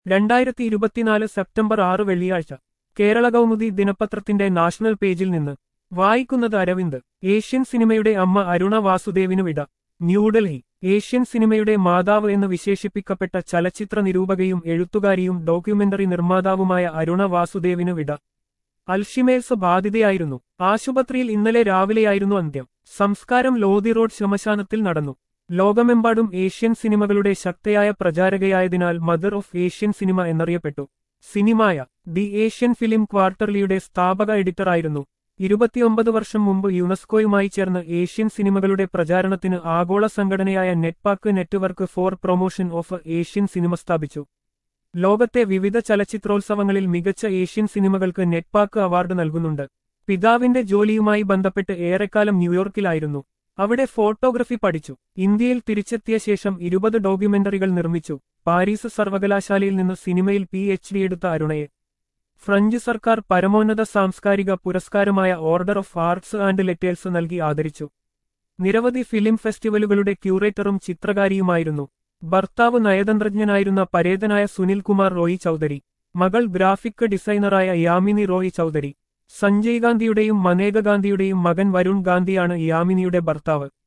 രണ്ടായിരത്തി ഇരുപത്തിനാല് സെപ്റ്റംബർ ആറ് വെള്ളിയാഴ്ച കേരള കൗമുദി ദിനപത്രത്തിന്റെ നാഷണൽ പേജിൽ നിന്ന് വായിക്കുന്നത് അരവിന്ദ് ഏഷ്യൻ സിനിമയുടെ അമ്മ അരുണ വാസുദേവിനു വിട ന്യൂഡൽഹി ഏഷ്യൻ സിനിമയുടെ മാതാവ് എന്ന് വിശേഷിപ്പിക്കപ്പെട്ട ചലച്ചിത്ര നിരൂപകയും എഴുത്തുകാരിയും ഡോക്യുമെന്ററി നിർമ്മാതാവുമായ അരുണ വാസുദേവിനു വിട അൽഷിമേഴ്സ് ബാധിതയായിരുന്നു ആശുപത്രിയിൽ ഇന്നലെ രാവിലെയായിരുന്നു അന്ത്യം സംസ്കാരം ലോധി റോഡ് ശ്മശാനത്തിൽ നടന്നു ലോകമെമ്പാടും ഏഷ്യൻ സിനിമകളുടെ ശക്തയായ പ്രചാരകയായതിനാൽ മദർ ഓഫ് ഏഷ്യൻ സിനിമ എന്നറിയപ്പെട്ടു സിനിമായ ദി ഏഷ്യൻ ഫിലിം ക്വാർട്ടർലിയുടെ സ്ഥാപക എഡിറ്ററായിരുന്നു ഇരുപത്തിയൊമ്പത് വർഷം മുമ്പ് യുനെസ്കോയുമായി ചേർന്ന് ഏഷ്യൻ സിനിമകളുടെ പ്രചാരണത്തിന് ആഗോള സംഘടനയായ NETPAC network for promotion of Asian cinema സ്ഥാപിച്ചു ലോകത്തെ വിവിധ ചലച്ചിത്രോത്സവങ്ങളിൽ മികച്ച ഏഷ്യൻ സിനിമകൾക്ക് നെറ്റ്പാക്ക് അവാർഡ് നൽകുന്നുണ്ട് പിതാവിന്റെ ജോലിയുമായി ബന്ധപ്പെട്ട് ഏറെക്കാലം ന്യൂയോർക്കിലായിരുന്നു അവിടെ ഫോട്ടോഗ്രഫി പഠിച്ചു ഇന്ത്യയിൽ തിരിച്ചെത്തിയ ശേഷം ഇരുപത് ഡോക്യുമെന്ററികൾ നിർമ്മിച്ചു പാരീസ് സർവകലാശാലയിൽ നിന്ന് സിനിമയിൽ പി എച്ച് ഡി എടുത്ത അരുണയെ ഫ്രഞ്ച് സർക്കാർ പരമോന്നത സാംസ്കാരിക പുരസ്കാരമായ order of arts and letters നൽകി ആദരിച്ചു നിരവധി ഫിലിം ഫെസ്റ്റിവലുകളുടെ ക്യൂറേറ്ററും ചിത്രകാരിയുമായിരുന്നു ഭർത്താവ് നയതന്ത്രജ്ഞനായിരുന്ന പരേതനായ സുനിൽ കുമാർ റോയി ചൌധരി മകൾ ഗ്രാഫിക് ഡിസൈനറായ യാമിനി റോയി ചൌധരി സഞ്ജയ് ഗാന്ധിയുടെയും മനേക ഗാന്ധിയുടെയും മകൻ വരുൺ ഗാന്ധിയാണ് യാമിനിയുടെ ഭർത്താവ്